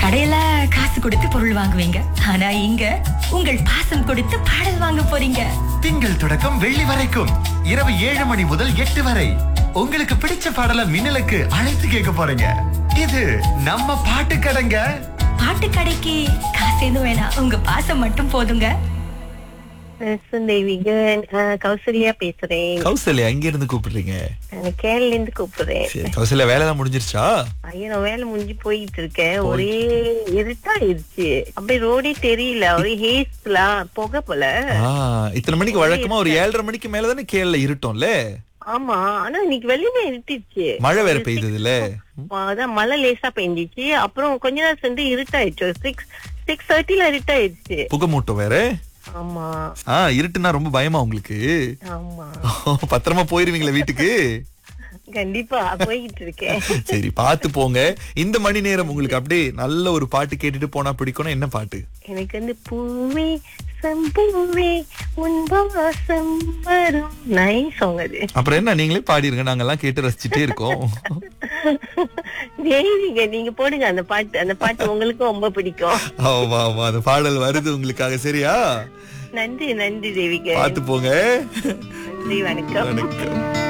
கடையில காசு கொடுத்து பொருள் வாங்குவீங்க ஆனா இங்க உங்கள் பாசம் கொடுத்து பாடல் வாங்க போறீங்க திங்கள் தொடக்கம் வெள்ளி வரைக்கும் இரவு ஏழு மணி முதல் எட்டு வரை உங்களுக்கு பிடிச்ச பாடல மின்னலுக்கு அழைத்து கேட்க போறீங்க இது நம்ம பாட்டு கடைங்க பாட்டு கடைக்கு காசு எதுவும் வேணாம் உங்க பாசம் மட்டும் போதுங்க சுந்தேவிக கௌசல்யா பேசுறேன் கௌசல்யா எங்க இருந்து கூப்பிடுறீங்க நான் கேரள இருந்து கூப்பிடுறேன் சரி கௌசல்யா வேலை எல்லாம் முடிஞ்சிருச்சா ஐயோ நான் வேலை முடிஞ்சு போயிட்டு இருக்கேன் ஒரே இருட்டாயிருச்சு அப்படியே ரோடே தெரியல ஒரே ஹேஸ்லாம் புகை போல ஆ, இத்தனை மணிக்கு வழக்கமா ஒரு ஏழரை மணிக்கு மேலதானே கேரள இருட்டோம்ல ஆமா ஆனா இன்னைக்கு வெளியுமே இருட்டிருச்சு மழை வேற பெய்ததுல அதான் மழை லேசா பெஞ்சிச்சு அப்புறம் கொஞ்ச நேரம் சென்று இருட்டாயிடுச்சு சிக்ஸ் சிக்ஸ் தேர்ட்டில இருட்டாயிடுச்சு புகைமூட்டம் வேற ஆமா ஆ இருட்டுனா ரொம்ப பயமா உங்களுக்கு ஆமா பத்திரமா போயிருவீங்களா வீட்டுக்கு கண்டிப்பா போயிட்டு இருக்கேன் சரி பாத்து போங்க இந்த மணி நேரம் உங்களுக்கு அப்படியே நல்ல ஒரு பாட்டு கேட்டுட்டு போனா பிடிக்கும்னா என்ன பாட்டு எனக்கு வந்து பூவே சம்பூவே உன் வாசம் வரும் நைஸ் சாங் அது அப்புறம் என்ன நீங்களே பாடிருங்க நாங்கெல்லாம் கேட்டு ரசிச்சுட்டே இருக்கோம் தேவிங்க நீங்க போடுங்க அந்த பாட்டு அந்த பாட்டு உங்களுக்கும் ரொம்ப பிடிக்கும் ஆமா ஆமா அந்த பாடல் வருது உங்களுக்காக சரியா நன்றி நன்றி தேவிக பாத்து போங்க நன்றி வணக்கம் வணக்கம்